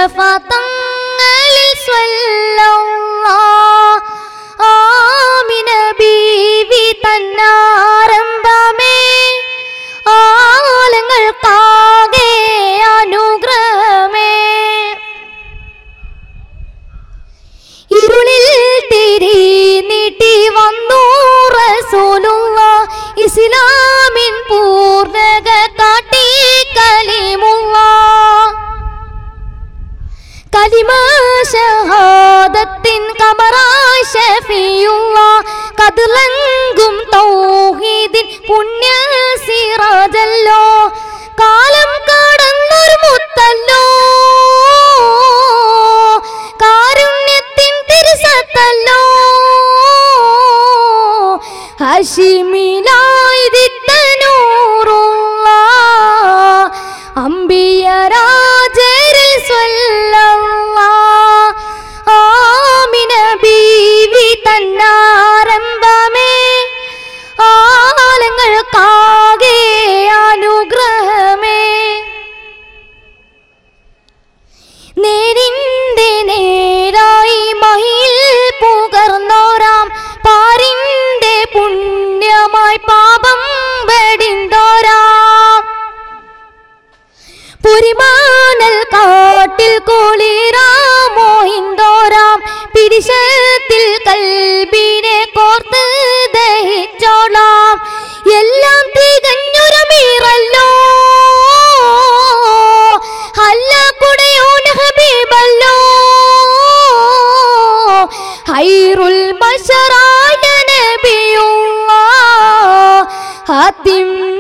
മുസ്തഫ തങ്ങളിൽ സ്വല്ലല്ലാ ആമിന ബീവി തന്നാരംഭമേ ആലങ്ങൾക്കാകെ അനുഗ്രഹമേ ഇരുളിൽ തിരി നീട്ടി വന്നു റസൂലുള്ള ഇസ്ലാമിൻ പൂർണ്ണക കാട്ടി കലിമുള്ള കലിമ ഷഹാദത്തിൻ കമറായി ഷഫിയുള്ള കതിളങ്കും തൗഹീദിൻ പുണ്യ സിറാജല്ലോ കാലം കടന്നൊരു മുത്തല്ലോ കാരുണ്യത്തിൻ തിരുസത്തല്ലോ ഹഷിമിലായിദിത്തനൂറുള്ള അമ്പിയ രാജരിൽ സ്വല്ലല്ലാ ആമിന ബീവി തന്നാരംഭമേ ആലങ്ങൾക്കാകെ അനുഗ്രഹമേ നേരിന്റെ നേരായി മഹിൽ പുകർന്നോരാം പാരിന്റെ പുണ്യമായി പാപം വെടിന്തോരാം പുരിമാനൽ കാട്ടിൽ കുളിരാമോ ഇന്ദോരാം പിരിശത്തിൽ കൽബിനെ കോർത്ത് ദഹിച്ചോളാം എല്ലാം തികഞ്ഞൊരമീറല്ലോ അല്ല കുടയോൻ ഹബീബല്ലോ ഹൈറുൽ ബശറായ നബിയുള്ള ഹാത്തിം